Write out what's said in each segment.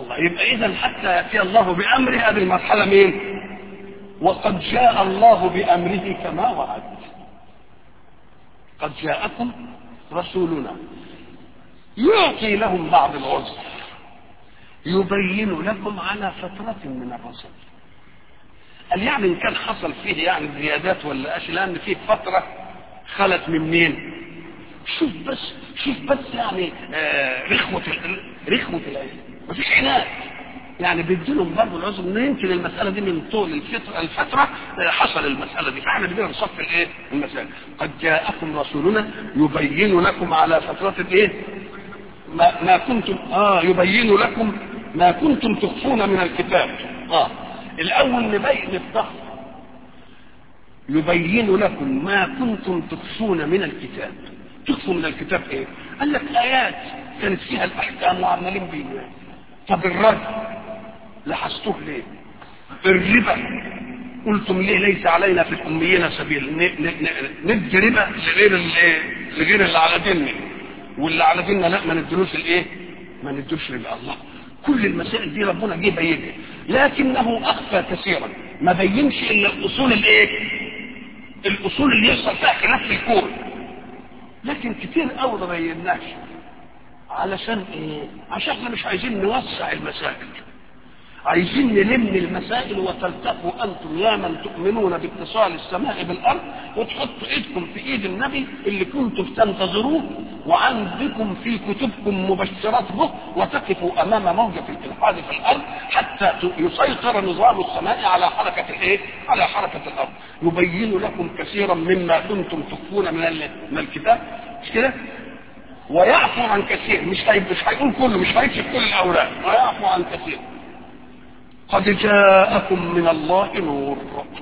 الله يبقى اذا حتى ياتي الله بامره هذه المرحله مين وقد جاء الله بامره كما وعد قد جاءكم رسولنا يعطي لهم بعض العذر يبين لكم على فترة من الرسل قال يعني ان كان حصل فيه يعني زيادات ولا اشياء لان فيه فترة خلت من مين شوف بس شوف بس يعني آه رخوة رخوة العلم مفيش عناد يعني بيديلهم برضه العذر ان يمكن المساله دي من طول الفتره الفتره حصل المساله دي فاحنا بدنا نصف الايه؟ المساله قد جاءكم رسولنا يبين لكم على فتره الايه؟ ما, ما كنتم اه يبين لكم ما كنتم تخفون من الكتاب اه الاول نبين الضغط يبين لكم ما كنتم تخفون من الكتاب تخفوا من الكتاب ايه قال لك ايات كانت فيها الاحكام وعمالين بيها طب الرد لحستوه ليه الربا قلتم ليه ليس علينا في الاميين سبيل ندي ربا لغير لغير اللي على ديننا واللي على ديننا لا ما ندلوش الايه ما ندوش ربا الله كل المسائل دي ربنا جه بينها لكنه اخفى كثيرا ما بينش الا الاصول الايه الاصول اللي يحصل فيها خلاف في الكون لكن كتير قوي ما بيناش علشان ايه عشان احنا مش عايزين نوسع المسائل عايزين نلم المسائل وتلتقوا انتم يا من تؤمنون باتصال السماء بالارض وتحطوا ايدكم في ايد النبي اللي كنتم تنتظروه وعندكم في كتبكم مبشرات به وتقفوا امام موجة الالحاد في الارض حتى يسيطر نظام السماء على حركة الايه؟ على حركة الارض يبين لكم كثيرا مما كنتم تخفون من من الكتاب مش كده؟ ويعفو عن كثير مش مش هيقول كله مش هيكشف كل الاوراق ويعفو عن كثير قد جاءكم من الله نور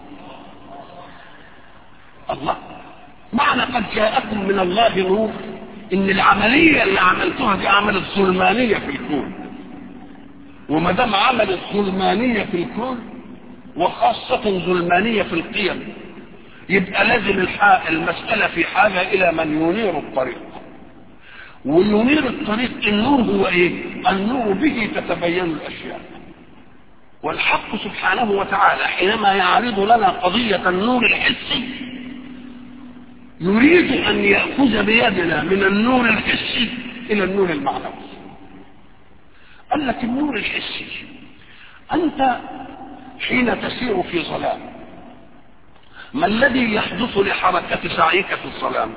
الله معنى قد جاءكم من الله نور ان العملية اللي عملتوها دي عملت ظلمانية في الكون وما دام عملت ظلمانية في الكون وخاصة ظلمانية في القيم يبقى لازم المسألة في حاجة إلى من ينير الطريق وينير الطريق النور هو ايه النور به تتبين الاشياء والحق سبحانه وتعالى حينما يعرض لنا قضية النور الحسي يريد أن يأخذ بيدنا من النور الحسي إلى النور المعنوي قال لك النور الحسي أنت حين تسير في ظلام ما الذي يحدث لحركة سعيك في الظلام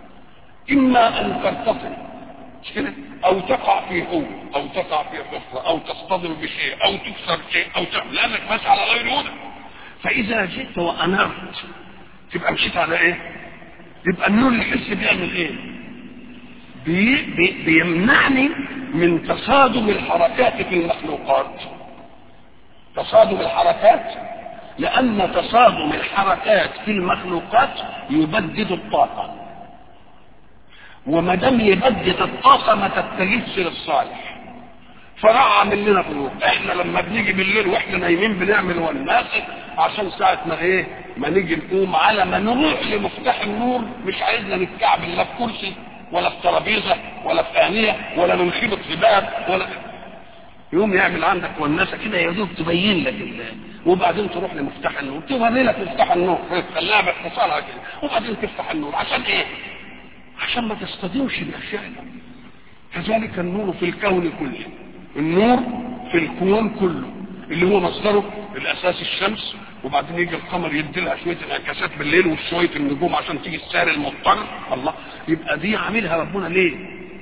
إما أن ترتطم مش كده او تقع في هو او تقع في حفرة او تصطدم بشيء او تكسر شيء او تعمل لانك ماشي على غير هدى فاذا جئت وانرت تبقى مشيت على ايه يبقى النور الحسي بيعمل ايه بي بي بيمنعني من تصادم الحركات في المخلوقات تصادم الحركات لان تصادم الحركات في المخلوقات يبدد الطاقه وما دام يبدد الطاقه ما تتجهش للصالح فراح عامل لنا فلوس احنا لما بنيجي بالليل واحنا نايمين بنعمل ونناسق عشان ساعه ما ايه ما نيجي نقوم على ما نروح لمفتاح النور مش عايزنا نتكعبل لا في كرسي ولا في ترابيزه ولا في انيه ولا ننخبط في باب ولا يوم يعمل عندك وناسه كده يا دوب تبين لك الله وبعدين تروح لمفتاح النور توري لك مفتاح النور خليها باختصارها كده وبعدين تفتح النور عشان ايه؟ عشان ما تصطدمش باشياء كذلك النور في الكون كله النور في الكون كله اللي هو مصدره الاساس الشمس وبعدين يجي القمر يدي لها شويه انعكاسات بالليل وشويه النجوم عشان تيجي السائر المضطر الله يبقى دي عاملها ربنا ليه؟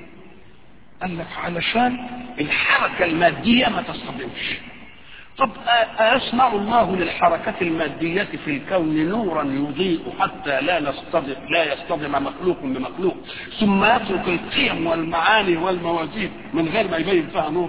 قال لك علشان الحركه الماديه ما تصطدمش طب أيصنع الله للحركة المادية في الكون نورا يضيء حتى لا نصطدم لا يصطدم مخلوق بمخلوق ثم يترك القيم والمعاني والموازين من غير ما يبين فيها نور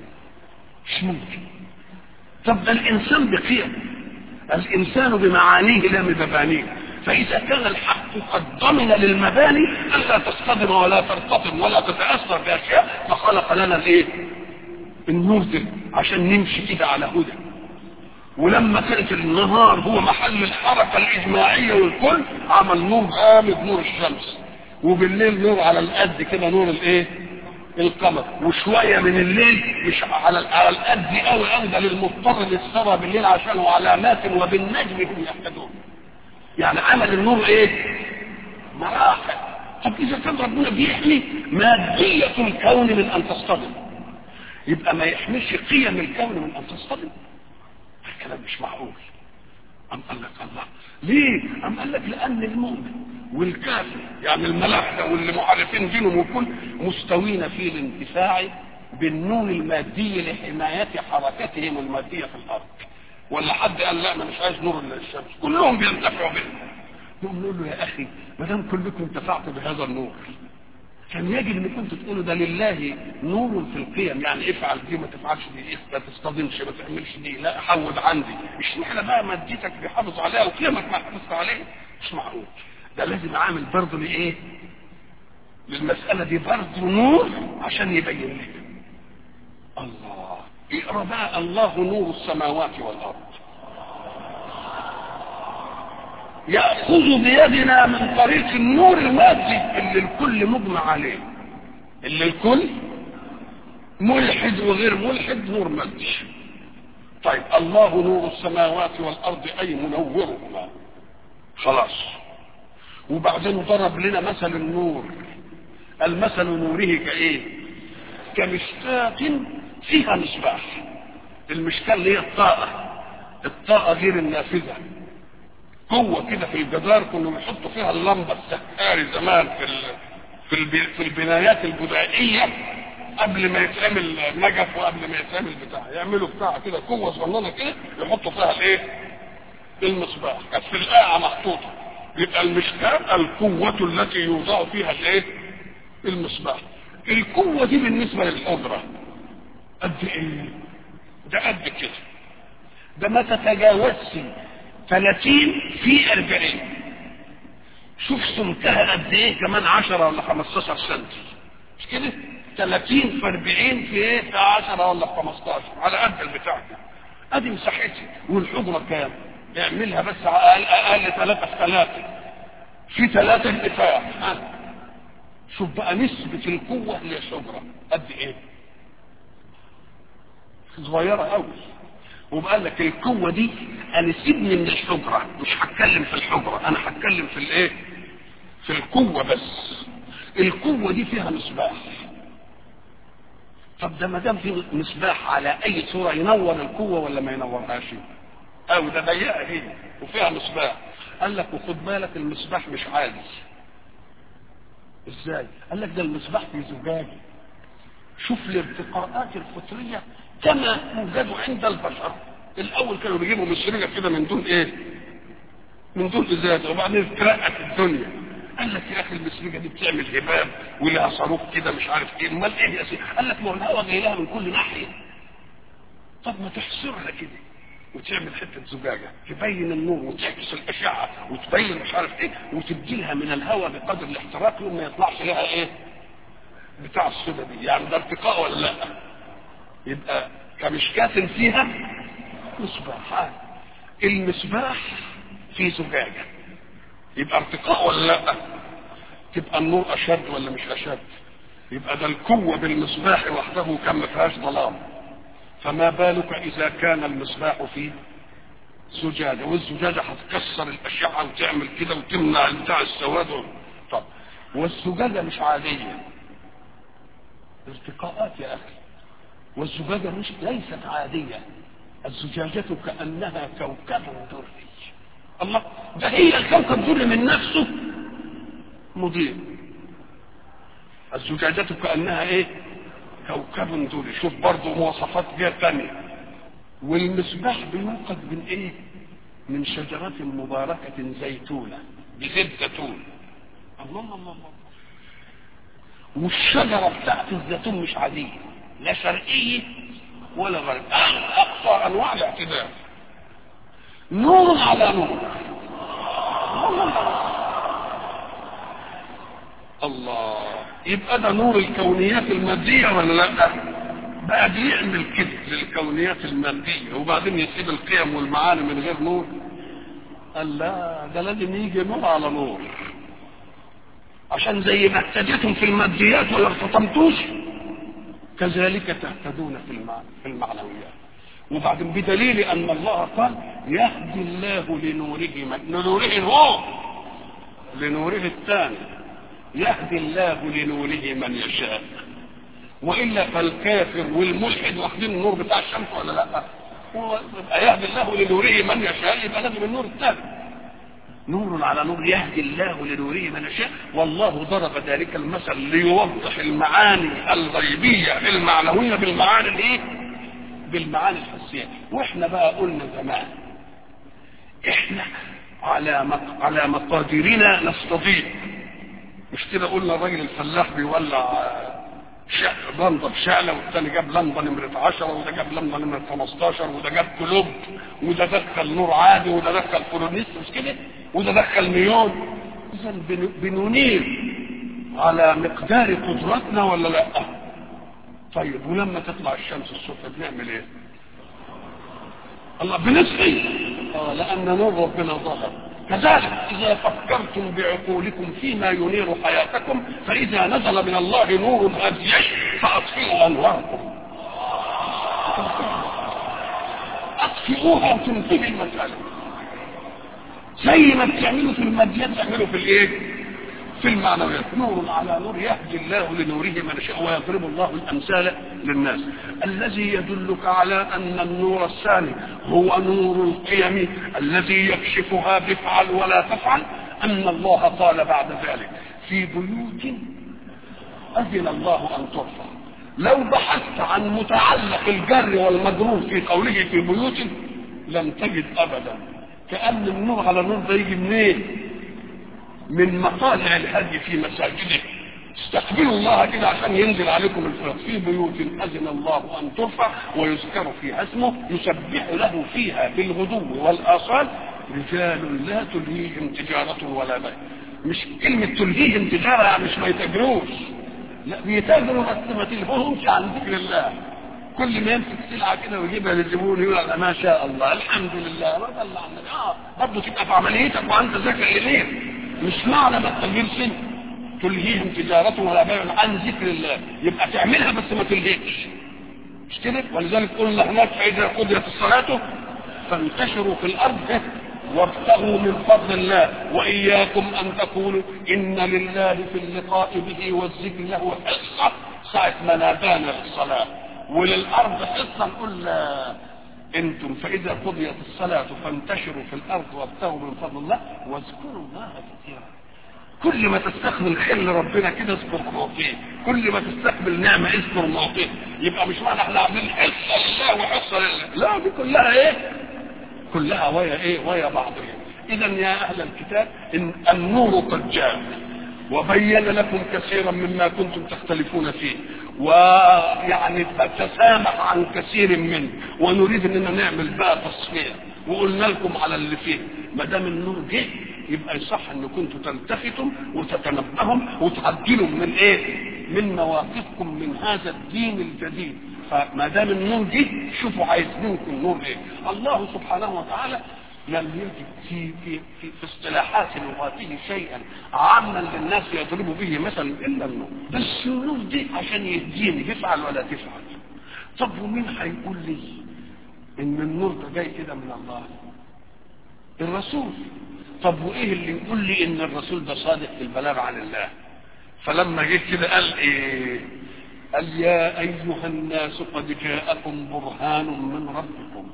مش ممكن طب ده الإنسان بقيم الإنسان بمعانيه لا بمبانيه فإذا كان الحق قد ضمن للمباني ألا تصطدم ولا ترتطم ولا تتأثر بأشياء فخلق لنا الإيه؟ النور ده عشان نمشي كده على هدى ولما كانت النهار هو محل الحركة الإجماعية والكل عمل نور غامض نور الشمس وبالليل نور على القد كده نور الايه القمر وشويه من الليل مش على على القد قوي قوي ده للمضطر للسهره بالليل عشان علامات وبالنجم هم يهتدون يعني عمل النور ايه مراحل طب اذا كان ربنا بيحمي ماديه الكون من ان تصطدم يبقى ما يحميش قيم الكون من ان تصطدم الكلام مش معقول أم قال لك الله ليه؟ أم قال لك لأن المؤمن والكافر يعني الملاحدة واللي معرفين دينهم وكل مستوين في الانتفاع بالنور المادي لحماية حركتهم المادية في الأرض ولا حد قال لا أنا مش عايز نور الشمس كلهم بينتفعوا به نقوم نقول له يا أخي ما دام كلكم انتفعتوا بهذا النور كان يجب ان كنتوا تقولوا ده لله نور في القيم يعني افعل دي ما تفعلش دي ما تصطدمش ما تعملش دي لا حود عندي مش معنى بقى مادتك بيحافظ عليها وقيمك ما حافظت عليها مش معقول ده لازم عامل برضه لايه للمسألة دي برضه نور عشان يبين لك الله اقرا بقى الله نور السماوات والارض يأخذ بيدنا من طريق النور المادي اللي الكل مجمع عليه اللي الكل ملحد وغير ملحد نور مادي طيب الله نور السماوات والأرض أي منورهما خلاص وبعدين ضرب لنا مثل النور المثل نوره كايه كمشكاة فيها مصباح المشكاة اللي هي الطاقة الطاقة غير النافذة قوة كده في الجدار كانوا بيحطوا فيها اللمبة السكاري زمان في ال... في, الب... في البنايات البدائية قبل ما يتعمل نجف وقبل ما يتعمل بتاع يعملوا بتاع كده قوة صغننة كده يحطوا فيها الايه؟ المصباح كانت في القاعة محطوطة يبقى المشكاة القوة التي يوضع فيها الايه؟ المصباح القوة دي بالنسبة للحضرة قد ايه؟ ده قد كده ده ما تتجاوزش 30 في 40 شوف سمكها قد ايه كمان 10 ولا 15 سم مش كده 30 في 40 في ايه في 10 ولا 15 على قد البتاع ده ادي مساحتها والحجره كام اعملها بس اقل اقل 3 في 3 في 3 ارتفاع شوف بقى نسبة القوة للحجرة قد ايه صغيرة قوي وبقال لك القوة دي انا سيبني من الحجرة مش هتكلم في الحجرة انا هتكلم في الايه في القوة بس القوة دي فيها مصباح طب ده ما دام في مصباح على اي صورة ينور القوة ولا ما ينورهاش او ده ضيقة هي وفيها مصباح قال لك وخد بالك المصباح مش عادي ازاي قال لك ده المصباح في زجاجة شوف الارتقاءات الفطرية كما يوجد عند البشر الاول كانوا بيجيبوا مشرقة كده من دون ايه من دون ازازة وبعدين اترقت الدنيا قال لك يا اخي المسرقة دي بتعمل هباب ولها صاروخ كده مش عارف ايه امال ايه يا سيدي قال لك ما هو الهواء جاي لها من كل ناحية طب ما تحصرها كده وتعمل حتة زجاجة تبين النور وتعكس الأشعة وتبين مش عارف ايه وتدي لها من الهواء بقدر الاحتراق وما يطلعش لها ايه بتاع الصدى دي يعني ده ارتقاء ولا لا يبقى كمشكاة فيها مصباح المصباح في زجاجة يبقى ارتقاء ولا لا تبقى النور اشد ولا مش اشد يبقى ده القوة بالمصباح وحده كان ما فيهاش ظلام فما بالك اذا كان المصباح في زجاجة والزجاجة هتكسر الاشعة وتعمل كده وتمنع بتاع السواد طب والزجاجة مش عادية ارتقاءات يا اخي والزجاجة مش ليست عادية الزجاجة كأنها كوكب دري الله ده هي الكوكب دري من نفسه مضيء الزجاجة كأنها ايه كوكب دري شوف برضه مواصفات دي تانية والمصباح بيوقد من ايه من شجرة مباركة زيتونة بزيت زيتون الله الله الله والشجرة بتاعت الزيتون مش عادية لا شرقية ولا غرب أقصى أنواع الاعتدال نور على نور الله يبقى ده نور الكونيات المادية ولا لا بقى بيعمل كده للكونيات المادية وبعدين يسيب القيم والمعاني من غير نور قال لا ده لازم يجي نور على نور عشان زي ما اهتديتم في الماديات ولا ارتطمتوش كذلك تهتدون في في المعنويات وبعدين بدليل ان الله قال يهدي الله لنوره من لنوره هو لنوره الثاني يهدي الله لنوره من يشاء والا فالكافر والملحد واخدين النور بتاع الشمس ولا لا هو يهدي الله لنوره من يشاء يبقى لازم النور الثاني نور على نور يهدي الله لنوره من يشاء والله ضرب ذلك المثل ليوضح المعاني الغيبيه المعنويه بالمعاني الايه؟ بالمعاني الحسيه واحنا بقى قلنا زمان احنا على مق... على مقاديرنا نستطيع مش كده قلنا الراجل الفلاح بيولع لمبه بشعله والثاني جاب لمبه نمره 10 وده جاب لمبه نمره 15 وده جاب كلوب وده دخل نور عادي وده دخل فلوريس مش كده وده دخل نيون اذا بننير على مقدار قدرتنا ولا لا طيب ولما تطلع الشمس الصبح بنعمل ايه الله بنسقي اه لان نور ربنا ظهر كذلك إذا فكرتم بعقولكم فيما ينير حياتكم فإذا نزل من الله نور هادي فأطفئوا أنواركم أطفئوها وتنتهي المسألة زي ما بتعملوا في الماديات تعملوا في الإيه؟ في المعنويات نور على نور يهدي الله لنوره من شاء ويضرب الله الامثال للناس الذي يدلك على ان النور الثاني هو نور القيم الذي يكشفها بفعل ولا تفعل ان الله قال بعد ذلك في بيوت اذن الله ان ترفع لو بحثت عن متعلق الجر والمجرور في قوله في بيوت لم تجد ابدا كان النور على نور ده يجي منين من مطالع الهدي في مساجده استقبلوا الله كده عشان ينزل عليكم الفرق في بيوت اذن الله ان ترفع ويذكر فيها اسمه يسبح له فيها بالغدو والاصال رجال لا تلهيهم تجارة ولا بيع مش كلمة تلهيهم تجارة يعني مش ما يتاجروش لا بيتاجروا بس ما تلهوهمش عن ذكر الله كل ما يمسك سلعة كده ويجيبها للزبون يقول ما شاء الله الحمد لله ما الله عنك اه برضه تبقى في عمليتك وانت ذاكر اليه مش معنى ما تغيرش تلهيهم تجارة ولا بيع عن ذكر الله يبقى تعملها بس ما تلهيكش مش كده ولذلك قلنا هناك فإذا قضيت الصلاة فانتشروا في الأرض وابتغوا من فضل الله وإياكم أن تقولوا إن لله في اللقاء به والذكر له حصة ساعة ما نادانا للصلاة وللأرض حصة نقول لا انتم فاذا قضيت الصلاه فانتشروا في الارض وابتغوا من فضل الله واذكروا الله كثيرا كل ما تستقبل خير ربنا كده اذكر معطيه كل ما تستقبل نعمه اذكر معطيه يبقى مش معنى احنا عاملين حصه لله وحصه لله لا دي كلها ايه كلها ويا ايه ويا بعضها اذا يا اهل الكتاب ان النور قد جاء وبين لكم كثيرا مما كنتم تختلفون فيه ويعني تسامح عن كثير منه ونريد اننا نعمل بقى تصفيه وقلنا لكم على اللي فيه ما دام النور جه يبقى يصح ان كنتم تلتفتوا وتتنبهوا وتعدلوا من ايه؟ من مواقفكم من هذا الدين الجديد فما دام النور جه شوفوا عايز منكم نور ايه؟ الله سبحانه وتعالى لم يجد في في في, في اصطلاحات لغاته شيئا عاما للناس يضرب به مثلا الا النور بس النور دي عشان يهديني تفعل ولا تفعل طب ومين هيقول لي ان النور ده جاي كده من الله الرسول طب وايه اللي يقول لي ان الرسول ده صادق في البلاغ عن الله فلما جه كده قال ايه قال يا ايها الناس قد جاءكم برهان من ربكم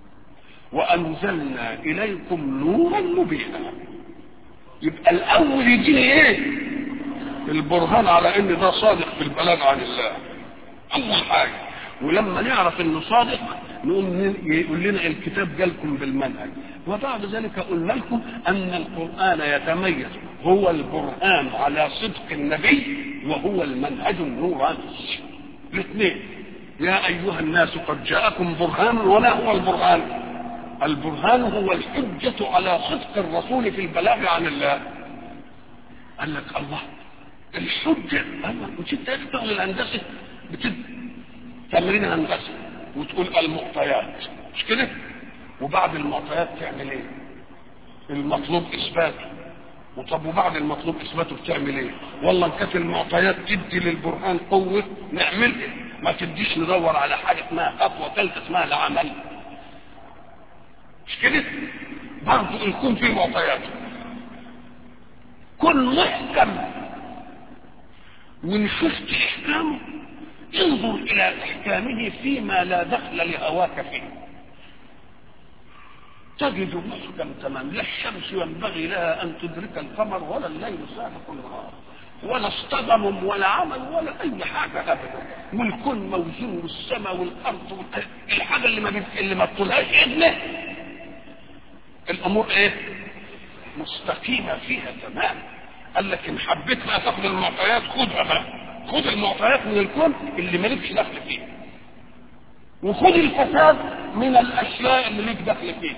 وانزلنا اليكم نورا مبينا يبقى الاول يجيني ايه البرهان على ان ده صادق في البلاغ عن الله اول حاجه ولما نعرف انه صادق نقوم يقول لنا الكتاب جالكم بالمنهج وبعد ذلك قلنا لكم ان القران يتميز هو البرهان على صدق النبي وهو المنهج النوراني الاثنين يا ايها الناس قد جاءكم برهان وما هو البرهان البرهان هو الحجة على صدق الرسول في البلاغ عن الله قال لك الله الحجة قال لك مش انت تشتغل الهندسة بتد تمرين هندسة وتقول المعطيات مش كده وبعد المعطيات تعمل ايه المطلوب اثباته وطب وبعد المطلوب اثباته بتعمل ايه والله ان كانت المعطيات تدي للبرهان قوه نعملها ما تديش ندور على حاجه اسمها خطوه ثالثه اسمها العمل مش كده برضه يكون فيه معطيات كن محكم وان شفت احكامه انظر الى احكامه فيما لا دخل لهواك فيه تجد محكم تمام لا الشمس ينبغي لها ان تدرك القمر ولا الليل سابق النهار ولا اصطدم ولا عمل ولا اي حاجه ابدا والكون موزون والسماء والارض الحاجه اللي ما بيت... اللي ما بتطولهاش اذنه الامور ايه مستقيمه فيها تمام قال لك ان حبيت بقى تاخد المعطيات خدها بقى خد المعطيات من الكون اللي مالكش دخل فيها وخد الفساد من الاشياء اللي ليك دخل فيها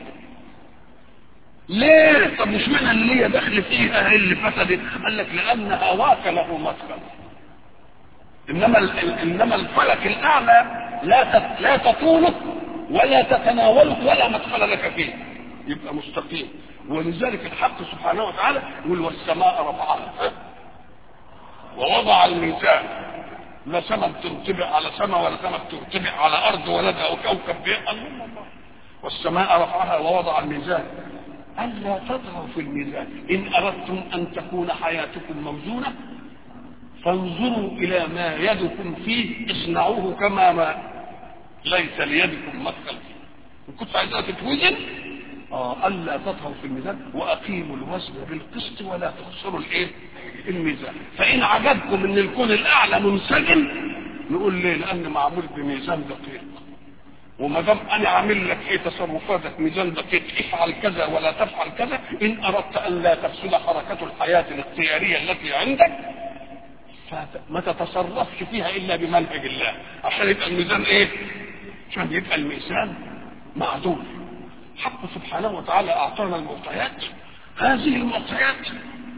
ليه طب مش معنى اللي هي دخل فيها هي اللي فسدت قال لك لان هواك له مدخل انما انما الفلك الاعلى لا لا تطولك ولا تتناولك ولا مدخل لك فيه يبقى مستقيم ولذلك الحق سبحانه وتعالى يقول والسماء رفعها ووضع الميزان لا سماء تنطبق على سماء ولا سماء تنطبق على ارض ولا ده كوكب بيه الله الله والسماء رفعها ووضع الميزان ألا تطغوا في الميزان إن أردتم أن تكون حياتكم موزونة فانظروا إلى ما يدكم فيه اصنعوه كما ما ليس ليدكم مدخل فيه إن كنت عايزها تتوزن آه ألا تطغوا في الميزان وأقيموا الوزن بالقسط ولا تخسروا الإيه؟ الميزان فإن عجبكم إن الكون الأعلى منسجم نقول ليه؟ لأن معمول بميزان دقيق وما دام انا عامل لك ايه تصرفاتك ميزان دقيق افعل كذا ولا تفعل كذا ان اردت ان لا تفسد حركه الحياه الاختياريه التي عندك فما تتصرفش فيها الا بمنهج الله عشان يبقى الميزان ايه؟ عشان يبقى الميزان معدول حق سبحانه وتعالى اعطانا المعطيات هذه المعطيات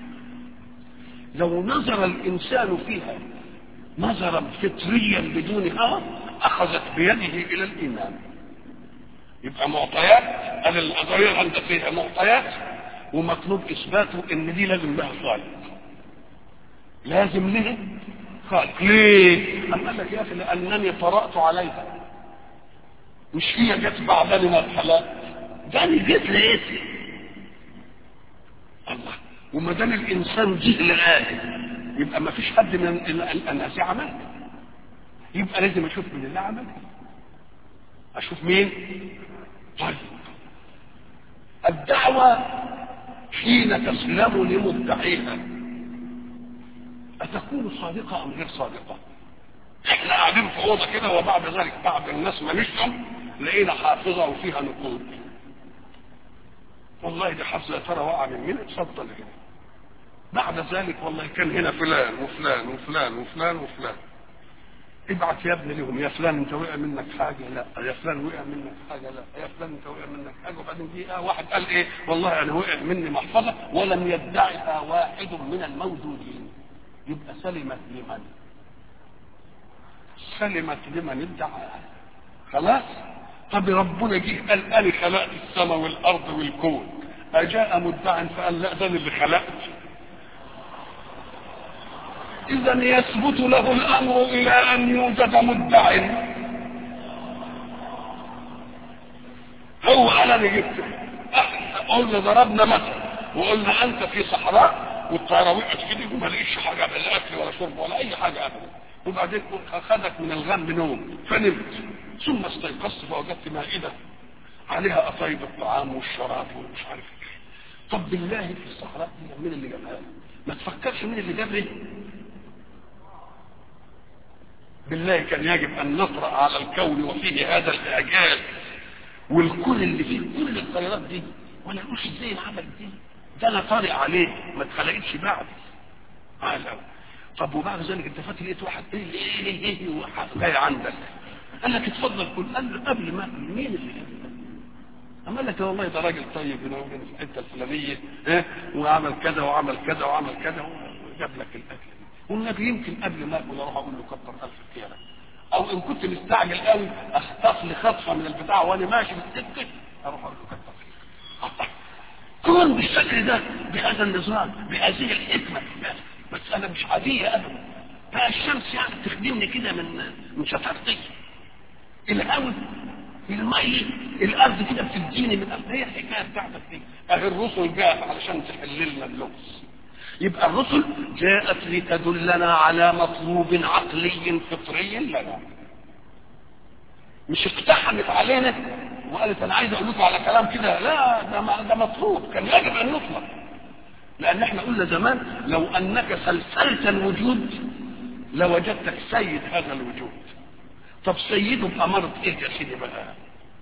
لو نظر الانسان فيها نظرا فطريا بدون هوى اخذت بيده الى الايمان يبقى معطيات انا القضيه عند فيها معطيات ومطلوب اثباته ان دي لازم لها خالق لازم لها خالق ليه؟ أم قال لك يا اخي لانني طرات عليها مش هي جت بعدني مرحلات ده انا جيت لقيتها الله وما دام الانسان جه لغايه يبقى ما فيش حد من الناس عملها يبقى لازم اشوف من اللي عملها اشوف مين طيب الدعوة حين تسلم لمدعيها أتكون صادقة أم غير صادقة؟ احنا قاعدين في أوضة كده وبعد ذلك بعض الناس ما نشتم لقينا حافظة وفيها نقود والله دي حافظة يا ترى وقع من مين؟ اتفضل هنا بعد ذلك والله كان هنا فلان وفلان وفلان وفلان وفلان ابعت يا ابني لهم يا فلان انت وقع منك حاجه لا يا فلان وقع منك حاجه لا يا فلان انت وقع منك حاجه وبعدين دقيقه واحد قال ايه والله انا وقع مني محفظه ولم يدعها واحد من الموجودين يبقى سلمت لمن سلمت لمن ادعاها خلاص طب ربنا جه قال انا خلقت السماء والارض والكون اجاء مدع فقال لا ده اللي خلقت اذا يثبت له الامر الى ان يوجد مدع هو انا اللي جبت قلنا ضربنا مثل وقلنا انت في صحراء والطياره وقعت كده وما لقيتش حاجه لا اكل ولا شرب ولا اي حاجه ابدا وبعدين اخذك من الغم نوم فنمت ثم استيقظت فوجدت مائده عليها قطايب الطعام والشراب ومش عارف ايه طب بالله في الصحراء دي مين اللي جابها ما تفكرش مين اللي جاب بالله كان يجب ان نطرا على الكون وفيه هذا الاعجاز والكل اللي فيه كل الخيرات دي ولا نقولش ازاي العمل دي ده انا طارئ عليه ما اتخلقتش بعد على طب وبعد ذلك انت فاتي لقيت واحد ايه ايه ايه ايه جاي عندك قال لك اتفضل كل قال قبل ما مين اللي جاب قال لك والله ده راجل طيب هنا في الحته الفلانيه ها وعمل كذا وعمل كذا وعمل كذا وجاب لك الاكل والنبي يمكن قبل ما اكل اروح اقول له كتر الف خيرك او ان كنت مستعجل قوي اخطف لي خطفه من البتاع وانا ماشي في السكه اروح اقول له كتر خيرك كون بالشكل ده بهذا النظام بهذه الحكمه مساله مش عاديه ابدا بقى الشمس يعني تخدمني كده من من شطارتي الهواء المية الارض كده بتديني من الارض هي الحكايه بتاعتك دي اهي الرسل جاءت علشان تحل لنا اللغز يبقى الرسل جاءت لتدلنا على مطلوب عقلي فطري لنا مش اقتحمت علينا وقالت انا عايز اقول لكم على كلام كده لا ده ده مطلوب كان يجب ان نطلب لان احنا قلنا زمان لو انك سلسلت الوجود لوجدتك سيد هذا الوجود طب سيده بأمارة ايه يا سيدي بقى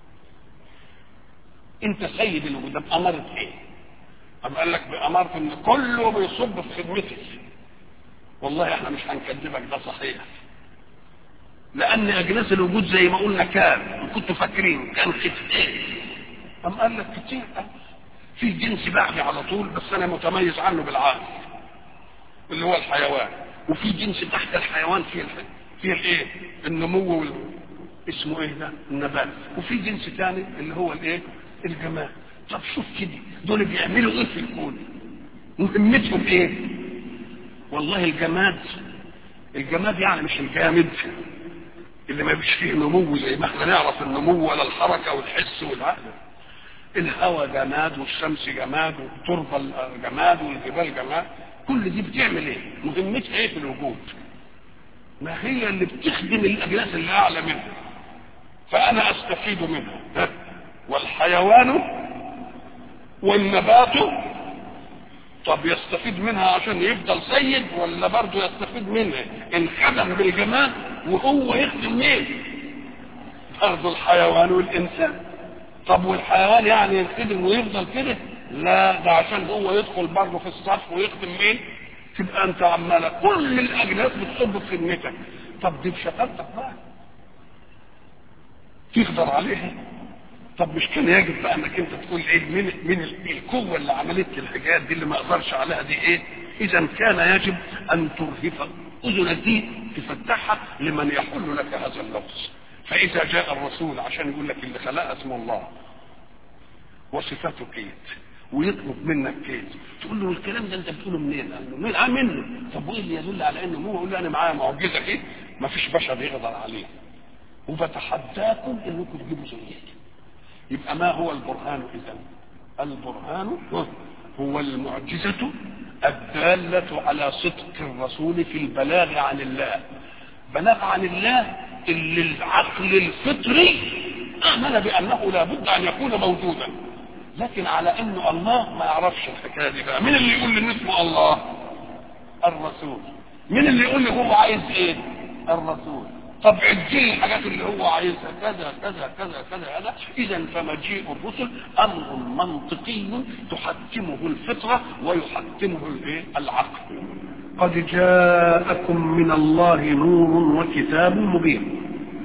انت سيد الوجود ده بأمارة ايه أم قال لك بأمارة ان كله بيصب في خدمتك والله احنا مش هنكذبك ده صحيح لان اجناس الوجود زي ما قلنا كان كنتوا فاكرين كان ختان أم قال لك كتير في جنس بعدي على طول بس انا متميز عنه بالعقل اللي هو الحيوان وفي جنس تحت الحيوان فيه الحيوان فيه الايه النمو وال... اسمه ايه ده النبات وفي جنس ثاني اللي هو الايه الجماد طب شوف كده دول بيعملوا ايه في الكون مهمتهم ايه والله الجماد الجماد يعني مش الجامد اللي ما فيش فيه نمو زي ما احنا نعرف النمو ولا الحركه والحس والعقل الهواء جماد والشمس جماد والتربه جماد والجبال جماد كل دي بتعمل ايه مهمتها ايه في الوجود ما هي اللي بتخدم الاجناس اللي اعلى منها فانا استفيد منها والحيوان والنبات طب يستفيد منها عشان يفضل سيد ولا برضه يستفيد منها ان خدم بالجمال وهو يخدم مين برضه الحيوان والانسان طب والحيوان يعني يخدم ويفضل كده لا ده عشان هو يدخل برضه في الصف ويخدم مين تبقى انت عماله كل الاجناس بتصب في خدمتك طب دي بشطارتك بقى تقدر عليها طب مش كان يجب بقى انك انت تقول ايه من من القوه اللي عملت الحاجات دي اللي ما اقدرش عليها دي ايه اذا كان يجب ان ترهف اذنك دي تفتحها لمن يحل لك هذا اللفظ فاذا جاء الرسول عشان يقول لك اللي خلق اسم الله وصفاته كيت ويطلب منك كيت تقول له الكلام ده انت بتقوله منين؟ قال له من آه منه طب وايه اللي يدل على انه هو يقول له انا معايا معجزه كده ما فيش بشر يقدر عليه وبتحداكم انكم تجيبوا زيتي يبقى ما هو البرهان اذا البرهان هو المعجزة الدالة على صدق الرسول في البلاغ عن الله بلاغ عن الله اللي العقل الفطري آمن بأنه لا بد أن يكون موجودا لكن على أنه الله ما يعرفش الحكاية دي بقى مين اللي يقول لي اسمه الله الرسول مين اللي يقول لي هو عايز ايه الرسول طب عدي الحاجات اللي هو عايزها كذا كذا كذا كذا هذا اذا فمجيء الرسل امر منطقي تحكمه الفطره ويحكمه الايه العقل قد جاءكم من الله نور وكتاب مبين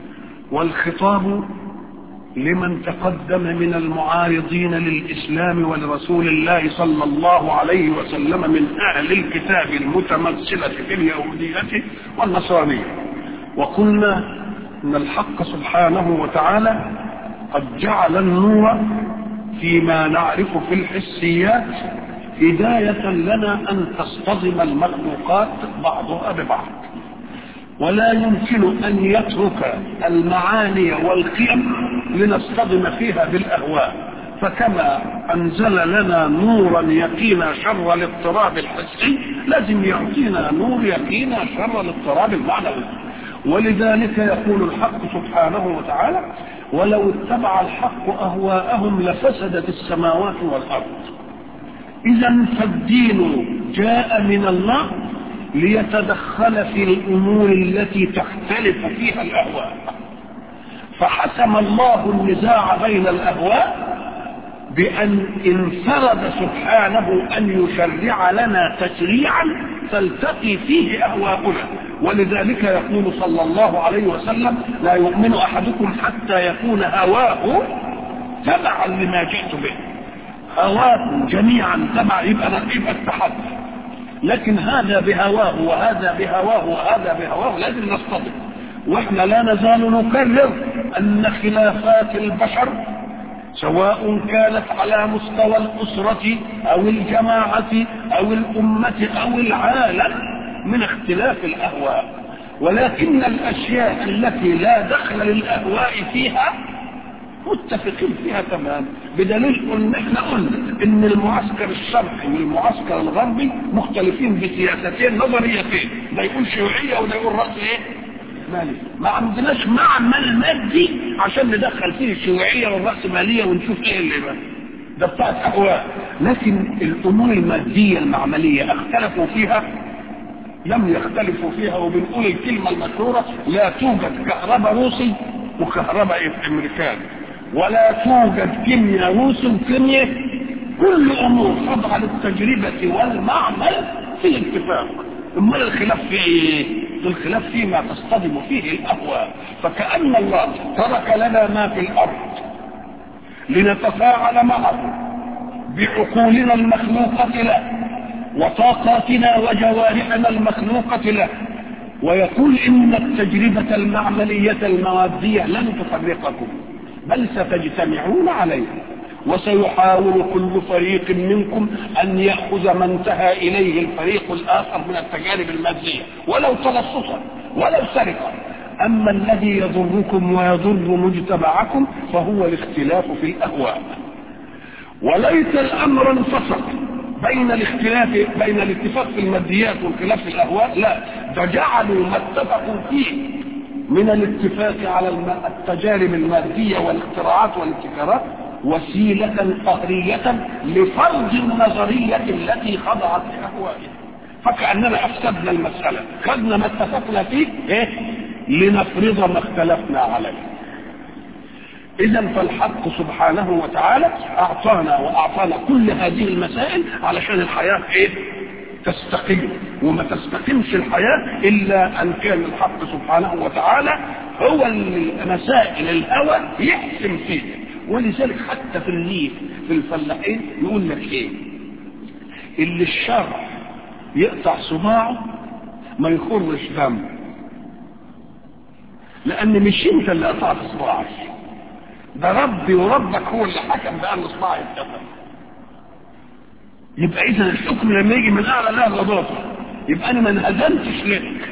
والخطاب لمن تقدم من المعارضين للاسلام ولرسول الله صلى الله عليه وسلم من اهل الكتاب المتمثله في اليهوديه والنصرانيه وقلنا ان الحق سبحانه وتعالى قد جعل النور فيما نعرف في الحسيات هداية لنا أن تصطدم المخلوقات بعضها ببعض ولا يمكن أن يترك المعاني والقيم لنصطدم فيها بالأهواء فكما أنزل لنا نورا يقينا شر الاضطراب الحسي لازم يعطينا نور يقينا شر الاضطراب المعنوي ولذلك يقول الحق سبحانه وتعالى ولو اتبع الحق اهواءهم لفسدت السماوات والارض اذا فالدين جاء من الله ليتدخل في الامور التي تختلف فيها الاهواء فحسم الله النزاع بين الاهواء بأن انفرد سبحانه أن يشرع لنا تشريعا تلتقي فيه أهواؤنا ولذلك يقول صلى الله عليه وسلم لا يؤمن أحدكم حتى يكون هواه تبعا لما جئت به هواكم جميعا تبع يبقى يبقى التحدي لكن هذا بهواه وهذا بهواه وهذا بهواه لازم نصطدم واحنا لا نزال نكرر ان خلافات البشر سواء كانت على مستوى الأسرة أو الجماعة أو الأمة أو العالم من اختلاف الاهواء ولكن الاشياء التي لا دخل للاهواء فيها متفقين فيها تمام بدليل ان احنا قلنا ان المعسكر الشرقي والمعسكر الغربي مختلفين بسياستين نظريتين ده يقول شيوعيه وده يقول راس ايه؟ مالي ما عندناش معمل مادي عشان ندخل فيه الشيوعيه والراسماليه ونشوف ايه اللي بقى ده بتاعت اهواء لكن الامور الماديه المعمليه اختلفوا فيها لم يختلفوا فيها وبنقول الكلمه المشهوره لا توجد كهرباء روسي وكهرباء امريكاني ولا توجد كيمياء روس وكيمياء كل امور خاضعه للتجربه والمعمل في اتفاق امال الخلاف في ايه؟ الخلاف فيما تصطدم فيه الاهواء فكأن الله ترك لنا ما في الارض لنتفاعل معه بعقولنا المخلوقة له وطاقاتنا وجوارحنا المخلوقة له ويقول إن التجربة المعملية المادية لن تفرقكم بل ستجتمعون عليها وسيحاول كل فريق منكم أن يأخذ ما انتهى إليه الفريق الآخر من التجارب المادية ولو تلصصا ولو سرقا أما الذي يضركم ويضر مجتمعكم فهو الاختلاف في الأهواء وليس الأمر انفصل بين الاختلاف بين الاتفاق في الماديات والخلاف في الأهواء لا ده جعلوا ما اتفقوا فيه من الاتفاق على التجارب المادية والاختراعات والابتكارات وسيلة قهرية لفرض النظرية التي خضعت لأهوائها فكأننا أفسدنا المسألة خدنا ما اتفقنا فيه إيه؟ لنفرض ما اختلفنا عليه إذا فالحق سبحانه وتعالى أعطانا وأعطانا كل هذه المسائل علشان الحياة إيه؟ تستقيم وما تستقيمش الحياة إلا أن كان الحق سبحانه وتعالى هو مسائل الهوى يحسم فيها ولذلك حتى في الليل في الفلاحين يقول لك ايه اللي الشرع يقطع صباعه ما يخرش دم لان مش انت اللي قطعت صباعك ده ربي وربك هو اللي حكم بان صباعي اتقطع يبقى اذا الحكم لما يجي من اعلى لا غضاضه يبقى انا ما انهزمتش لك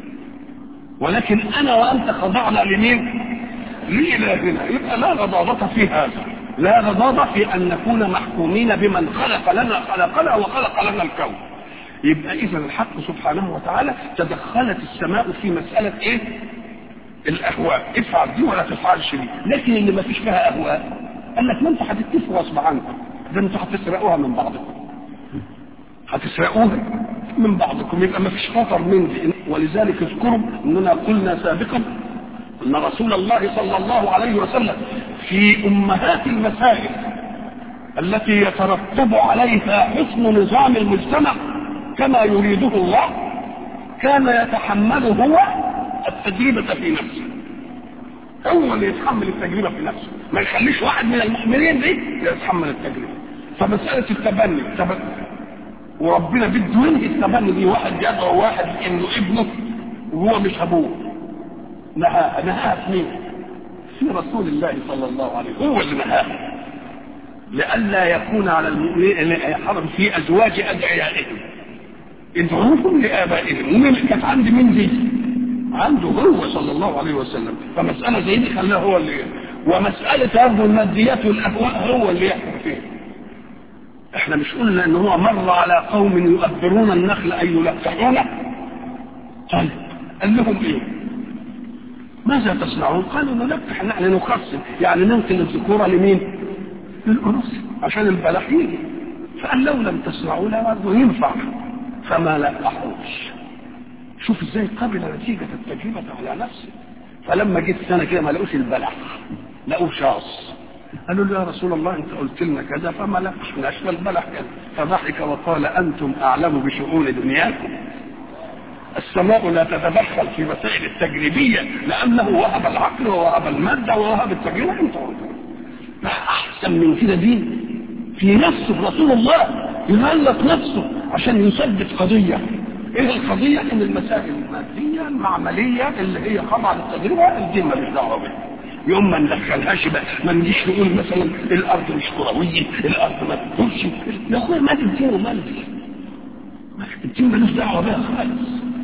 ولكن انا وانت خضعنا لمين لإلهنا يبقى لا غضاضة في هذا لا غضاضة في أن نكون محكومين بمن خلق لنا خلقنا وخلق لنا الكون يبقى إذا الحق سبحانه وتعالى تدخلت السماء في مسألة إيه؟ الأهواء افعل دي ولا تفعلش دي لكن اللي ما فيش فيها أهواء قال لك ما أنتوا هتتفقوا غصب عنكم ده أنتوا هتسرقوها من بعضكم هتسرقوها من بعضكم يبقى ما فيش خطر من دي ولذلك اذكروا اننا قلنا سابقا ان رسول الله صلى الله عليه وسلم في امهات المسائل التي يترتب عليها حسن نظام المجتمع كما يريده الله كان يتحمل هو التجربة في نفسه هو اللي يتحمل التجربة في نفسه ما يخليش واحد من المؤمنين دي يتحمل التجربة فمسألة التبني التبني وربنا بده ينهي التبني دي واحد يدعو واحد انه ابنه وهو مش ابوه نهاها نهاها في مين؟ في رسول الله صلى الله عليه وسلم هو اللي نهاها لئلا يكون على المؤمنين حرم في ازواج ادعيائهم ادعوهم لابائهم ومين كانت عند مين دي؟ عنده هو صلى الله عليه وسلم فمسألة زي دي خلاه هو اللي ومسألة برضه الماديات والأهواء هو اللي يحكم فيها احنا مش قلنا ان هو مر على قوم يؤبرون النخل اي يلقحونه طيب قال لهم ايه ماذا تصنعون قالوا نلقح نحن نقسم يعني ننقل الذكورة لمين للأنوثة عشان البلح يجي فقال لو لم تسمعوا لا برضه ينفع فما لقحوش شوف ازاي قبل نتيجة التجربة على نفسه فلما جيت سنة كده ما لقوش البلح لقوه شاص قالوا له يا رسول الله انت قلت لنا كذا فما لقحناش البلح كذا فضحك وقال انتم اعلم بشؤون دنياكم السماء لا تتدخل في مسائل التجريبية لأنه وهب العقل ووهب المادة ووهب التجربة انت لا أحسن من كده دين في نفسه رسول الله يغلط نفسه عشان يثبت قضية ايه القضية ان المسائل المادية المعملية اللي هي خاضعة للتجربة الدين مالوش دعوة بها يوم ما ندخلهاش بقى ما نجيش نقول مثلا الارض مش كروية الارض ما تدورش يا اخويا ما الدين ومال الدين مالوش دعوة بها خالص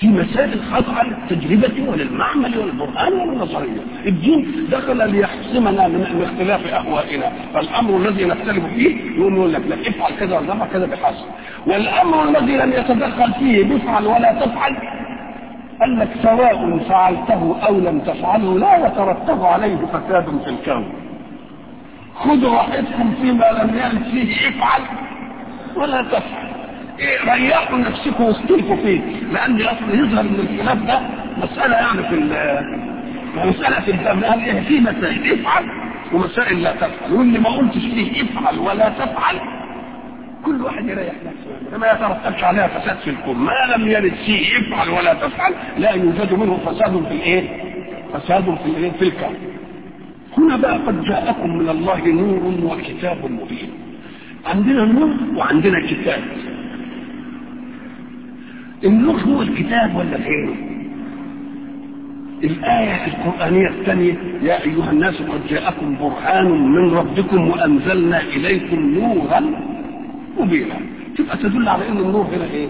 دي مسائل خاضعة للتجربة وللمعمل والبرهان والنظرية الدين دخل ليحسمنا من من اختلاف أهوائنا فالأمر الذي نختلف فيه يقول يقول لك لا افعل كذا ولا افعل كذا بحسب والأمر الذي لم يتدخل فيه بفعل ولا تفعل قال لك سواء فعلته أو لم تفعله لا يترتب عليه فساد في الكون خذوا راحتكم فيما لم يرد فيه افعل ولا تفعل إيه ريحوا نفسكم واختلفوا فيه لان اصلا يظهر ان الخلاف ده مساله يعني في مساله في الفهم قال ايه في مسائل افعل ومسائل لا تفعل واللي ما قلتش فيه افعل ولا تفعل كل واحد يريح نفسه ما يترتبش عليها فساد في الكون ما لم يرد فيه افعل ولا تفعل لا يوجد منه فساد في الايه فساد في الايه في الكون هنا بقى قد جاءكم من الله نور وكتاب مبين عندنا النور وعندنا كتاب النور هو الكتاب ولا غيره الآية القرآنية الثانية يا أيها الناس قد جاءكم برهان من ربكم وأنزلنا إليكم نورا مبينا تبقى تدل على أن النور هنا إيه؟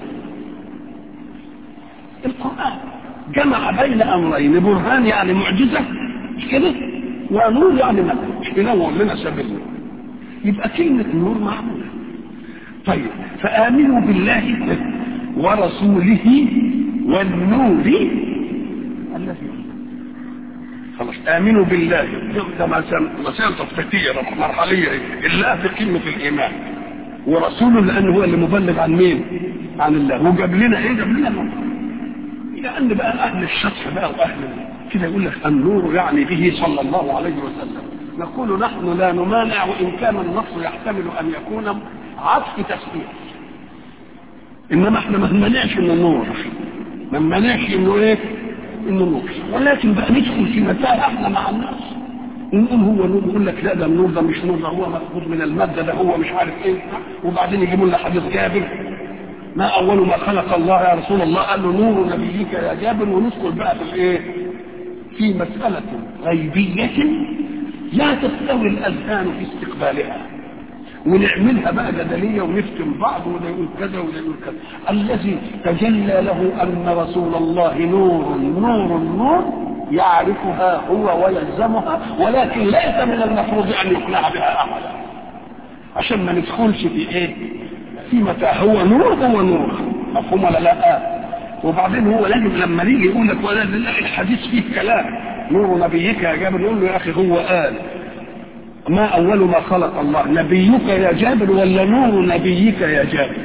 القرآن جمع بين أمرين برهان يعني معجزة مش كده؟ ونور يعني مدد ينور لنا سبيلنا يبقى كلمة النور معمولة طيب فآمنوا بالله ورسوله والنور الذي خلاص آمنوا بالله ده مسائل تطبيقية مرحلية الله في قمة الإيمان ورسوله لأنه هو اللي مبلغ عن مين؟ عن الله وجاب لنا إيه؟ جاب لنا النور لأن بقى أهل الشطح بقى وأهل كده يقول لك النور يعني به صلى الله عليه وسلم نقول نحن لا نمانع وإن كان النص يحتمل أن يكون عطف تسبيح انما احنا ما نمنعش انه نور ما نمنعش انه ايه انه نور ولكن بقى ندخل في متاهه احنا مع الناس نقول هو نور يقول لك لا ده النور ده مش نور ده هو مأخوذ من الماده ده هو مش عارف ايه وبعدين يجيبوا لنا حديث جابر ما اول ما خلق الله يا رسول الله قال له نور نبيك يا جابر وندخل بقى في الايه في مساله غيبيه لا تستوي الاذهان في استقبالها ونعملها بقى جدليه ونفتن بعض وده يقول كذا وده يقول كذا الذي تجلى له ان رسول الله نور نور نور يعرفها هو ويلزمها ولكن ليس من المفروض ان يقنع بها احدا عشان ما ندخلش في ايه في متى هو نور هو نور مفهوم ولا لا وبعدين هو لازم لما نيجي يقول لك ولا لا الحديث فيه كلام نور نبيك يا جابر يقول له يا اخي هو قال ما أول ما خلق الله نبيك يا جابر ولا نور نبيك يا جابر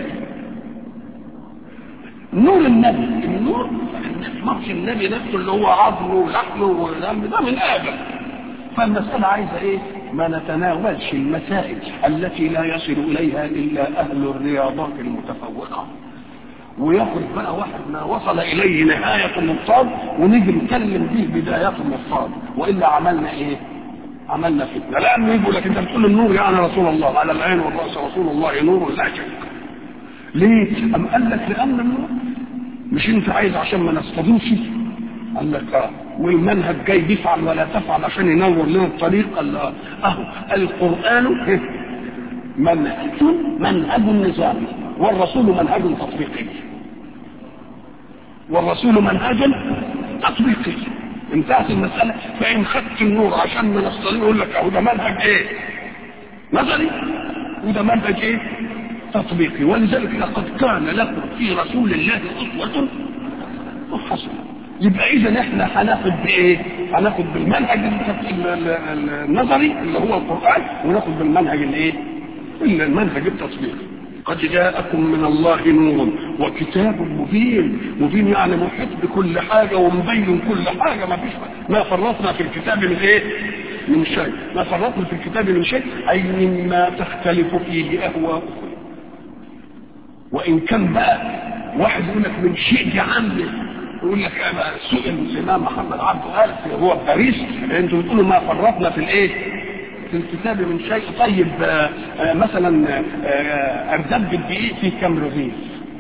نور النبي النور مش النبي نفسه اللي هو عظمه ولحمه ودم ده من آدم فالمسألة عايزة إيه؟ ما نتناولش المسائل التي لا يصل إليها إلا أهل الرياضات المتفوقة وياخد بقى واحد ما وصل إليه نهاية المصطاد ونيجي نتكلم به بداية المصطاد وإلا عملنا إيه؟ عملنا فتنة لأنه يقول لك أنت بتقول النور يعني رسول الله على العين والرأس رسول الله نور لا شك ليه؟ أم قال لك لأن النور مش أنت عايز عشان ما نصطدمش قال لك اه والمنهج جاي بيفعل ولا تفعل عشان ينور لنا الطريق قال اه اهو القرآن منهج منهج نظامي والرسول منهج تطبيقي والرسول منهج تطبيقي انتهت المسألة فإن خدت النور عشان من الصليب يقول لك أهو ده منهج إيه؟ نظري وده منهج إيه؟ تطبيقي ولذلك لقد كان لكم في رسول الله أسوة حسنة يبقى إذا إحنا هناخد بإيه؟ هناخد بالمنهج النظري اللي هو القرآن وناخد بالمنهج الإيه؟ المنهج التطبيقي قد جاءكم من الله نور وكتاب مبين مبين يعني محيط بكل حاجة ومبين كل حاجة ما فيش ما فرطنا في الكتاب من ايه من شيء ما فرطنا في الكتاب من شيء اي مما تختلف فيه اهواؤكم وان كان بقى واحد يقول لك من شيء يا عم يقول لك سئل الامام محمد عبد قال هو في باريس انتوا بتقولوا ما فرطنا في الايه في الكتاب من شيء طيب آآ آآ مثلا اردب الدقيق في كم رغيف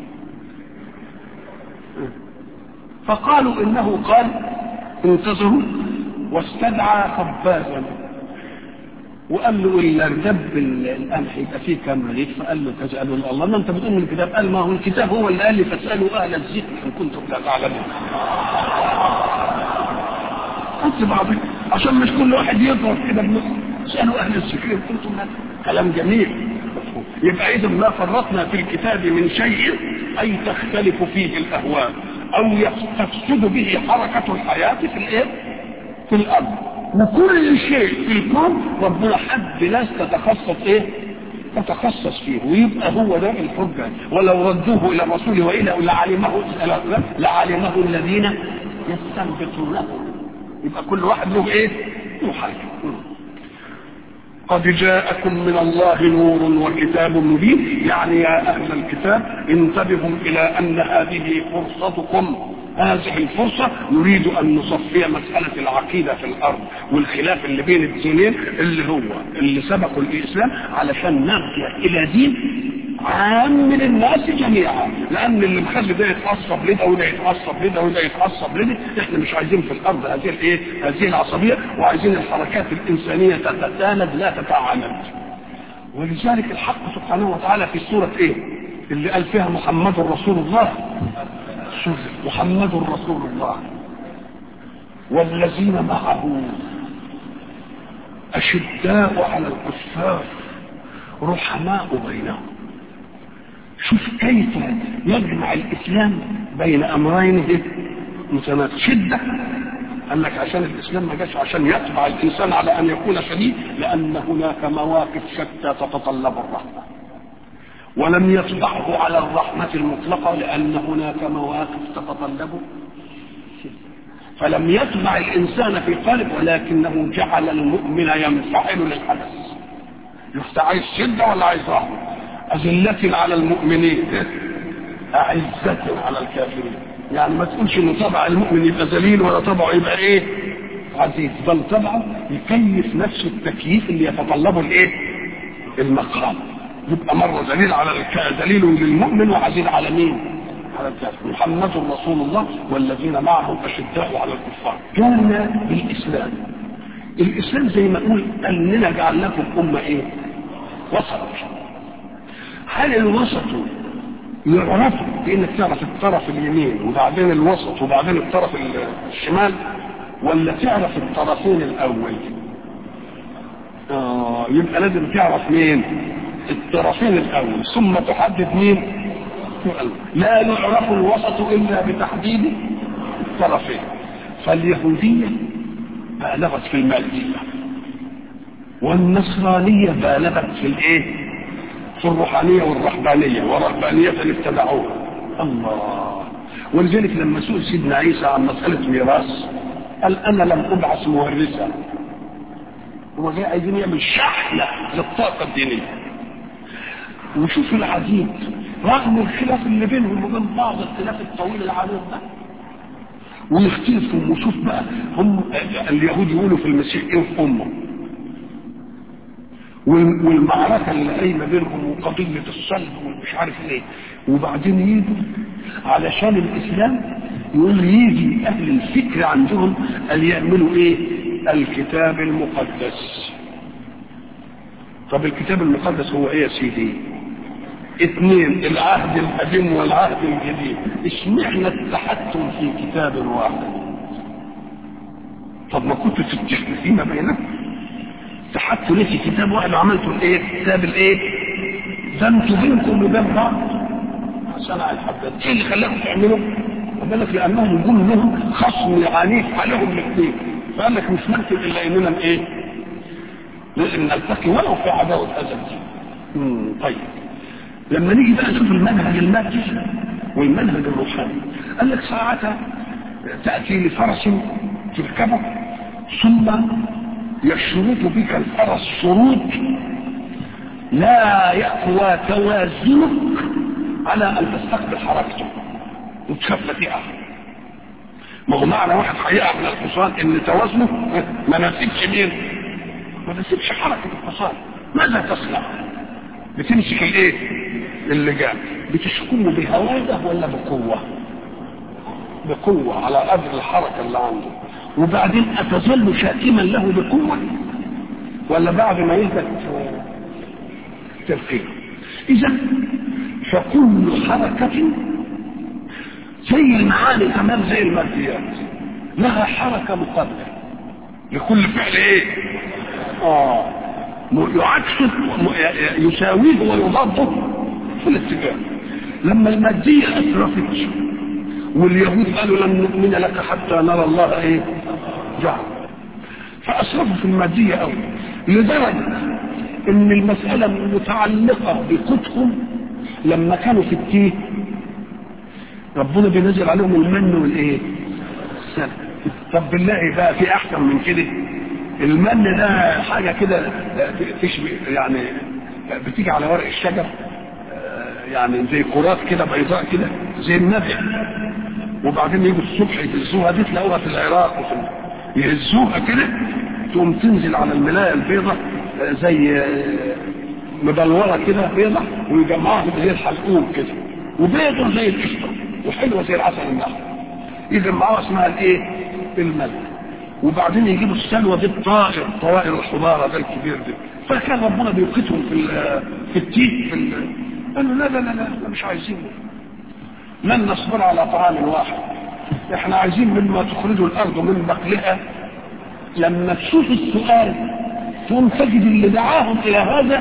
فقالوا انه قال انتظروا واستدعى خبازا وقال له الردب الان هيبقى فيه كام رغيف فقال له كذا قال له الله ما انت بتقول من الكتاب قال ما هو الكتاب هو اللي قال لي فاسالوا اهل الذكر ان كنتم لا تعلمون انت بعضك عشان مش كل واحد يضرب كده بنص اسالوا اهل الذكر ان كنتم لا كلام جميل يبقى اذا ما فرطنا في الكتاب من شيء اي تختلف فيه الاهواء او تفسد به حركه الحياه في الايه في الارض وكل شيء في الكون ربنا حد ناس تتخصص ايه تتخصص فيه ويبقى هو ده الحجه ولو ردوه الى الرسول والى لعلمه لعلمه الذين يستنبطونه يبقى كل واحد له ايه له حاجه قد جاءكم من الله نور وكتاب مبين يعني يا اهل الكتاب انتبهوا الى ان هذه فرصتكم هذه الفرصة نريد أن نصفي مسألة العقيدة في الأرض والخلاف اللي بين الدينين اللي هو اللي سبقوا الإسلام علشان نرجع إلى دين عام من الناس جميعا لأن اللي مخلي ده يتعصب لده وده يتعصب لده وده يتعصب لده احنا مش عايزين في الأرض هذه الإيه هذه العصبية وعايزين الحركات الإنسانية تتساند لا تتعاند ولذلك الحق سبحانه وتعالى في سورة إيه اللي قال فيها محمد رسول الله محمد رسول الله والذين معه أشداء على الكفار رحماء بينهم شوف كيف يجمع الإسلام بين أمرين متنافس شدة قال لك عشان الإسلام ما جاش عشان يتبع الإنسان على أن يكون شديد لأن هناك مواقف شتى تتطلب الرحمة ولم يطبعه على الرحمة المطلقة لأن هناك مواقف تتطلب فلم يطبع الإنسان في قلب ولكنه جعل المؤمن ينفعل للحدث يفتح عايز شدة ولا عايز رحمة أذلة على المؤمنين أعزة على الكافرين يعني ما تقولش إن طبع المؤمن يبقى ذليل ولا طبعه يبقى إيه عزيز بل طبعه يكيف نفسه التكييف اللي يتطلبه الإيه المقام يبقى مرة دليل على دليل للمؤمن وعزيز على مين؟ على الكافر محمد رسول الله والذين معه أشداء على الكفار جاءنا بالإسلام الإسلام زي ما نقول أننا جعلناكم أمة إيه؟ وسط هل الوسط يعرف بانك تعرف الطرف اليمين وبعدين الوسط وبعدين الطرف الشمال ولا تعرف الطرفين الاول اه يبقى لازم تعرف مين الطرفين الاول ثم تحدد مين لا يعرف الوسط الا بتحديد الطرفين فاليهوديه بالغت في الماديه والنصرانيه بالغت في الايه في الروحانيه والرهبانيه ورهبانيه ابتدعوها الله ولذلك لما سئل سيدنا عيسى عن مساله ميراث قال انا لم ابعث مورثا هو جاي عايزين يعمل شحنه للطاقه الدينيه وشوف العجيب رغم الخلاف اللي بينهم وبين بعض الخلاف الطويل العريض ده ويختلفوا وشوف بقى هم اليهود يقولوا في المسيح ايه في امه والمعركة اللي قايمة بينهم وقضية الصلب ومش عارف ايه وبعدين يجوا علشان الاسلام يقول يجي اهل الفكر عندهم ان يعملوا ايه الكتاب المقدس طب الكتاب المقدس هو ايه يا سيدي اثنين العهد القديم والعهد الجديد اشمعنى التحكم في كتاب واحد طب ما كنتوا تتفقوا فيما بينكم تحطوا ليه في كتاب واحد وعملتوا الايه كتاب الايه ده انتوا بينكم وبين بعض عشان على الحداد ايه اللي خلاكم تعملوا بالك لانهم يقولوا لهم خصم عنيف عليهم الاثنين فقال لك مش ممكن الا اننا ايه لازم نلتقي ولو في عداوه ازل طيب لما نيجي بقى نشوف المنهج المادي والمنهج الروحاني قال لك ساعتها تاتي لفرس تركبه ثم يشرط بك الفرس شروط لا يقوى توازنك على ان تستقبل حركته وتخاف لا تقع ما هو معنى واحد هيقع من الحصان ان توازنه ما نسيبش مين ما نسيبش حركه الحصان ماذا تصنع بتمسك الايه اللجام بتشكمه بهواده ولا بقوه بقوه على قدر الحركه اللي عنده وبعدين اتظل شاتما له بقوه ولا بعد ما يهدى ترقيه اذا فكل حركة زي المعاني كمان زي الماديات لها حركة مقابلة لكل فعل ايه اه يعكس يساويه ويضاده في الاتجاه لما المادية أسرفت واليهود قالوا لن نؤمن لك حتى نرى الله ايه جهر فأسرفوا في المادية أوي لدرجة ان المسألة متعلقة بقوتهم لما كانوا في التيه ربنا بينزل عليهم المن والايه السلام طب بالله بقى في احسن من كده المن ده حاجة كده تشبه يعني بتيجي على ورق الشجر يعني زي كرات كده بيضاء كده زي النبع وبعدين يجوا الصبح يهزوها دي تلاقوها في العراق وفي يهزوها كده تقوم تنزل على الملاية البيضة زي مبلوره كده بيضة ويجمعوها زي الحلقوم كده وبيضة زي القشطة وحلوة زي العسل النحل يجمعوها اسمها الايه؟ الملك وبعدين يجيبوا السلوى دي الطائر طوائر الحضاره ده الكبير ده فكان ربنا بيوقتهم في في التيه في قالوا لا لا لا لا مش عايزين لن نصبر على طعام واحد احنا عايزين مما تخرج الارض من بقلها لما تشوف السؤال ثم تجد اللي دعاهم الى هذا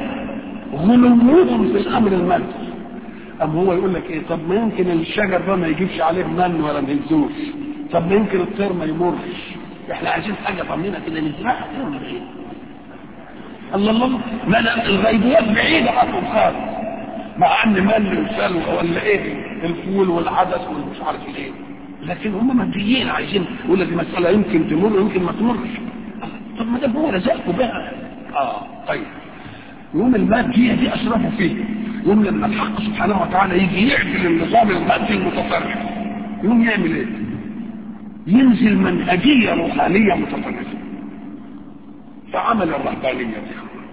غلوهم في الامر المادي أم هو يقول لك ايه طب ما يمكن الشجر ده ما يجيبش عليه من ولا ما يهزوش طب ما يمكن الطير ما يمرش احنا عايزين حاجه طمنه كده نزرعها كده ولا ايه الله الله لا لا الغيبيات بعيده عنهم خالص مع ان مل وسلوى ولا ايه الفول والعدس والمش عارف ايه لكن هم ماديين عايزين يقول لك المساله يمكن تمر ويمكن ما تمرش طب ما ده هو رزقكم بقى اه طيب يوم المادية دي أشرفوا فيه يوم لما الحق سبحانه وتعالى يجي يعدل النظام المادي المتطرف يوم يعمل ايه ينزل منهجية روحانية متطرفة فعمل الرهبانية دي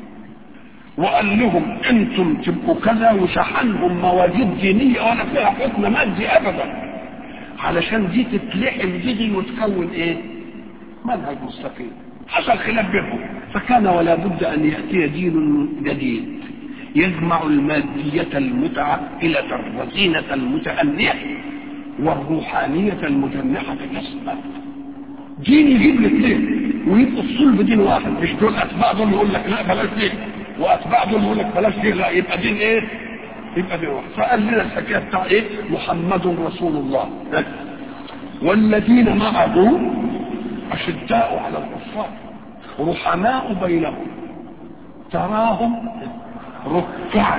وقال لهم انتم تبقوا كذا وشحنهم مواجيد دينية ولا فيها حكم مادي ابدا علشان دي تتلحم بدي وتكون ايه منهج مستقيم حصل خلاف بينهم فكان ولا بد ان ياتي دين جديد يجمع المادية المتعقلة الرزينة المتأنية والروحانية المجنحة كسبا دين يجيب الاثنين ويبقوا الصلب دين واحد مش دول اتباع دول يقول لك لا بلاش دين واتباع دول يقول لك بلاش دين لا يبقى دين ايه؟ يبقى دين واحد فقال لنا الحكايه بتاع ايه؟ محمد رسول الله والذين معه أشداء على الكفار رحماء بينهم تراهم ركعا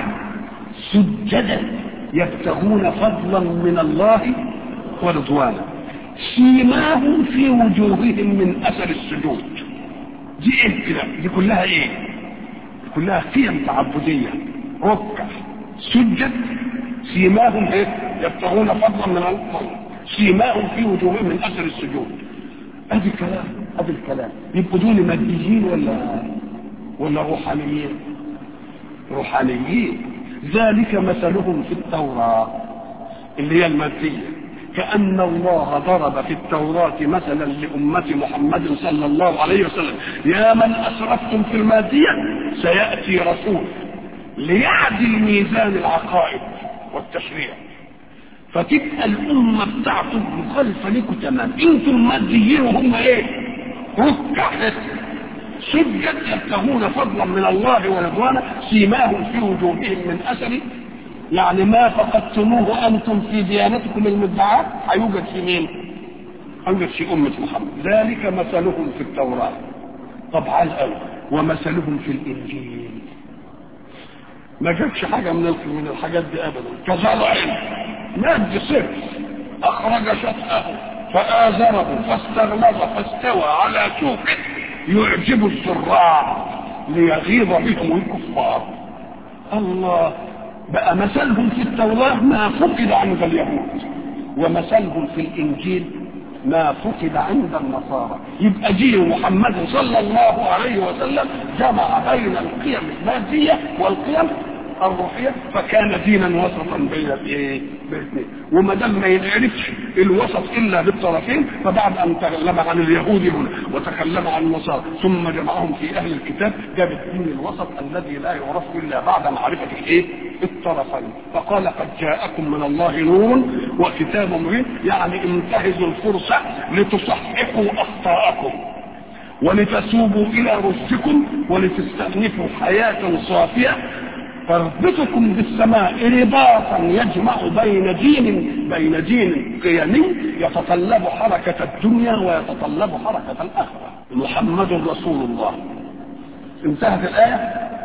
سجدا يبتغون فضلا من الله ورضوانا سيماهم في وجوههم من اثر السجود دي ايه كده دي كلها ايه دي كلها قيم تعبديه ركع سجد سيماهم ايه يبتغون فضلا من الله سيماهم في وجوههم من اثر السجود ادي الكلام ادي الكلام يبقوا دول ماديين ولا ولا روحانيين روحانيين ذلك مثلهم في التوراة اللي هي المادية كأن الله ضرب في التوراة مثلا لأمة محمد صلى الله عليه وسلم يا من أسرفتم في المادية سيأتي رسول ليعدل ميزان العقائد والتشريع فتبقى الأمة بتاعته مخالفة لكم تمام انتم ماديين وهم ايه ركع سجد يبتغون فضلا من الله ورضوانه سيماهم في وجوههم من اثر يعني ما فقدتموه انتم في ديانتكم المدعاة هيوجد في مين؟ هيوجد في امة محمد ذلك مثلهم في التوراة طبعا الأول ومثلهم في الانجيل ما جابش حاجة من من الحاجات دي ابدا كزرع ماد صفر اخرج شطأه فآزره فاستغلظ فاستوى على سوقه يعجب الزراع ليغيظ بهم الكفار الله بقى مثلهم في التوراة ما فقد عند اليهود ومثلهم في الإنجيل ما فقد عند النصارى يبقى جيل محمد صلى الله عليه وسلم جمع بين القيم المادية والقيم الروحيه فكان دينا وسطا بين الايه؟ بين الاثنين وما دام ما ينعرفش الوسط الا بالطرفين فبعد ان تكلم عن اليهود هنا وتكلم عن النصارى ثم جمعهم في اهل الكتاب جاب الدين الوسط الذي لا يعرف الا بعد معرفه الايه؟ الطرفين فقال قد جاءكم من الله نور وكتاب مبين يعني انتهزوا الفرصه لتصححوا اخطاءكم ولتتوبوا الى رشدكم ولتستأنفوا حياة صافية تربطكم بالسماء رباطا يجمع بين دين بين دين قيمي يتطلب حركة الدنيا ويتطلب حركة الآخرة محمد رسول الله انتهت الآية